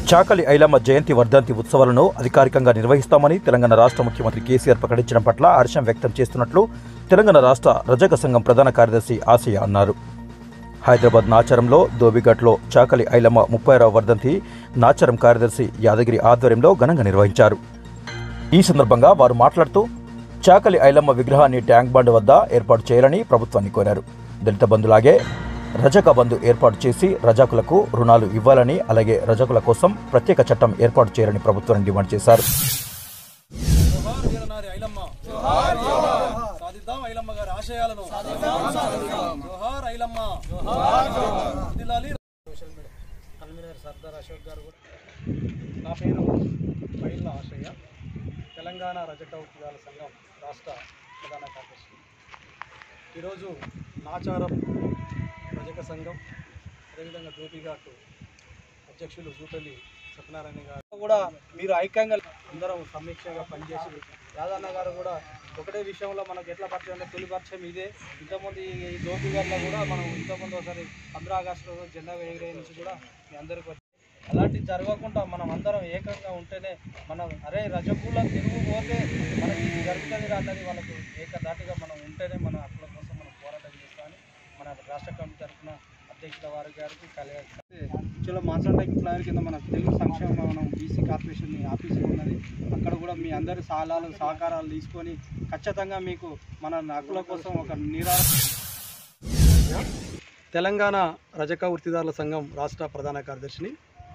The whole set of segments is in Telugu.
చాకలి ఐలమ్మ జయంతి వర్ధంతి ఉత్సవాలను అధికారికంగా నిర్వహిస్తామని తెలంగాణ రాష్ట్ర ముఖ్యమంత్రి కేసీఆర్ ప్రకటించడం పట్ల హర్షం వ్యక్తం చేస్తున్నట్లు తెలంగాణ రాష్ట్ర రజక సంఘం ప్రధాన కార్యదర్శి ఆసియా అన్నారు హైదరాబాద్ నాచారంలో దోబిఘట్లో చాకలి ఐలమ్మ ముప్పై వర్ధంతి నాచారం కార్యదర్శి యాదగిరి ఆధ్వర్యంలో ఘనంగా నిర్వహించారు ఈ సందర్భంగా వారు మాట్లాడుతూ చాకలి ఐలమ్మ విగ్రహాన్ని ట్యాంక్ బండ్ వద్ద ఏర్పాటు చేయాలని ప్రభుత్వాన్ని కోరారు దళిత బంధులాగే రజక బంధు ఏర్పాటు చేసి రజకులకు రుణాలు ఇవ్వాలని అలాగే రజకుల కోసం ప్రత్యేక చట్టం ఏర్పాటు చేయాలని ప్రభుత్వాన్ని డిమాండ్ చేశారు జోహార్ వీరనారి ఐలమ్మ సాధిద్దాం ఐలమ్మ గారి ఆశయాలను జోహార్ ఐలమ్మ వర్ధిల్లాలి. కన్వీనర్ సర్దార్ అశోక్ గారు కూడా నా పేరు పైళ్ళ ఆశయ్య తెలంగాణ రజక ఉద్యోగాల సంఘం రాష్ట్ర ప్రధాన కార్యదర్శి ఈరోజు నాచారం రజక సంఘం అదేవిధంగా గోపిఘాట్ అధ్యక్షులు జూపల్లి సత్యనారాయణ గారు కూడా మీరు ఐక్యంగా అందరం సమీక్షగా పనిచేసి యాదన్న గారు కూడా ఒకటే విషయంలో మనకు ఎట్లా పరిచయం అంటే తొలి పరిచయం ఇదే ఇంతకుముందు ఈ గోపి గారిలో కూడా మనం ఇంతకుముందు ఒకసారి పంద్రా ఆగస్టు రోజు జెండా ఎగిరే నుంచి కూడా మీ అందరికి వచ్చి అలాంటివి జరగకుండా మనం అందరం ఏకంగా ఉంటేనే మనం అరే రజకుల తిరుగు పోతే మనకి ఇది జరుగుతుంది అన్నది వాళ్ళకు ఏకదాటిగా మనం ఉంటేనే మన హక్కుల కోసం మనం పోరాటం చేస్తామని మన రాష్ట్ర కమిటీ తరఫున అధ్యక్షుల వారి గారికి కలిగి చలో మాన్సన్ ఫ్లైర్ కింద మన తెలుగు సంక్షేమ మనం బీసీ కార్పొరేషన్ ఆఫీసు ఉన్నది అక్కడ కూడా మీ అందరి సలహాలు సహకారాలు తీసుకొని ఖచ్చితంగా మీకు మన హక్కుల కోసం ఒక నిరా తెలంగాణ రజక వృత్తిదారుల సంఘం రాష్ట్ర ప్రధాన కార్యదర్శిని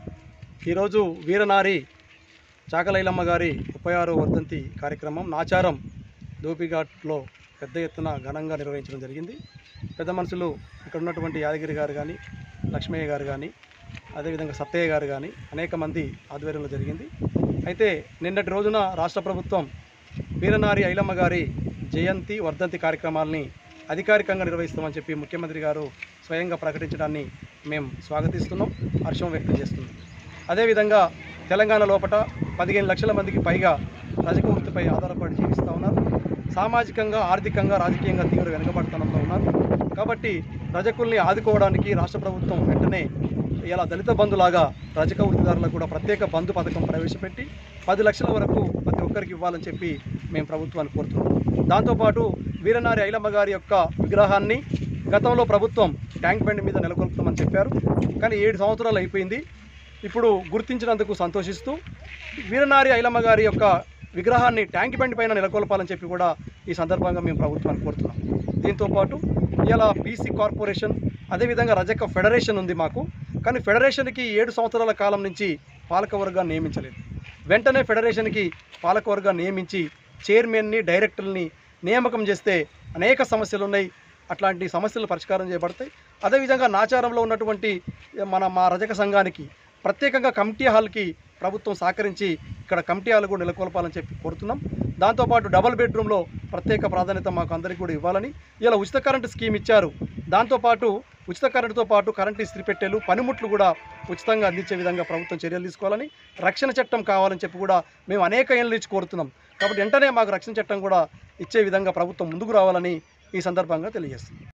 ఈరోజు వీరనారి చాకలైలమ్మ గారి ముప్పై ఆరో వర్ధంతి కార్యక్రమం నాచారం దోపిఘాట్లో పెద్ద ఎత్తున ఘనంగా నిర్వహించడం జరిగింది పెద్ద మనుషులు ఇక్కడ ఉన్నటువంటి యాదగిరి గారు కానీ లక్ష్మయ్య గారు కానీ అదేవిధంగా సత్తయ్య గారు కానీ అనేక మంది ఆధ్వర్యంలో జరిగింది అయితే నిన్నటి రోజున రాష్ట్ర ప్రభుత్వం వీరనారి ఐలమ్మ గారి జయంతి వర్ధంతి కార్యక్రమాల్ని అధికారికంగా నిర్వహిస్తామని చెప్పి ముఖ్యమంత్రి గారు స్వయంగా ప్రకటించడాన్ని మేము స్వాగతిస్తున్నాం హర్షం వ్యక్తం చేస్తున్నాం అదేవిధంగా తెలంగాణ లోపల పదిహేను లక్షల మందికి పైగా రజక వృత్తిపై ఆధారపడి జీవిస్తూ ఉన్నారు సామాజికంగా ఆర్థికంగా రాజకీయంగా తీవ్ర వెనుకబడతనంలో ఉన్నారు కాబట్టి రజకుల్ని ఆదుకోవడానికి రాష్ట్ర ప్రభుత్వం వెంటనే ఇలా దళిత బంధులాగా రజక వృత్తిదారులకు కూడా ప్రత్యేక బంధు పథకం ప్రవేశపెట్టి పది లక్షల వరకు ప్రతి ఒక్కరికి ఇవ్వాలని చెప్పి మేము ప్రభుత్వాన్ని కోరుతున్నాం దాంతోపాటు వీరనారి ఐలమ్మ గారి యొక్క విగ్రహాన్ని గతంలో ప్రభుత్వం ట్యాంక్ బండ్ మీద నెలకొల్పుతామని చెప్పారు కానీ ఏడు సంవత్సరాలు అయిపోయింది ఇప్పుడు గుర్తించినందుకు సంతోషిస్తూ వీరనారి ఐలమ్మ గారి యొక్క విగ్రహాన్ని ట్యాంక్ బండ్ పైన నెలకొల్పాలని చెప్పి కూడా ఈ సందర్భంగా మేము ప్రభుత్వాన్ని కోరుతున్నాం దీంతోపాటు ఇలా బీసీ కార్పొరేషన్ అదేవిధంగా రజక ఫెడరేషన్ ఉంది మాకు కానీ ఫెడరేషన్కి ఏడు సంవత్సరాల కాలం నుంచి పాలకవర్గాన్ని నియమించలేదు వెంటనే ఫెడరేషన్కి పాలకవర్గాన్ని నియమించి చైర్మన్ని డైరెక్టర్ని నియామకం చేస్తే అనేక సమస్యలు ఉన్నాయి అట్లాంటి సమస్యలు పరిష్కారం చేయబడతాయి అదేవిధంగా నాచారంలో ఉన్నటువంటి మన మా రజక సంఘానికి ప్రత్యేకంగా కమిటీ హాల్కి ప్రభుత్వం సహకరించి ఇక్కడ కమిటీ హాల్ కూడా నెలకొల్పాలని చెప్పి కోరుతున్నాం దాంతోపాటు డబుల్ బెడ్రూమ్లో ప్రత్యేక ప్రాధాన్యత మాకు అందరికీ కూడా ఇవ్వాలని ఇలా ఉచిత కరెంటు స్కీమ్ ఇచ్చారు దాంతోపాటు ఉచిత కరెంటుతో పాటు కరెంటు ఇస్త్రీ పెట్టెలు పనిముట్లు కూడా ఉచితంగా అందించే విధంగా ప్రభుత్వం చర్యలు తీసుకోవాలని రక్షణ చట్టం కావాలని చెప్పి కూడా మేము అనేక ఏళ్ళ నుంచి కోరుతున్నాం కాబట్టి వెంటనే మాకు రక్షణ చట్టం కూడా ఇచ్చే విధంగా ప్రభుత్వం ముందుకు రావాలని ఈ సందర్భంగా తెలియజేస్తుంది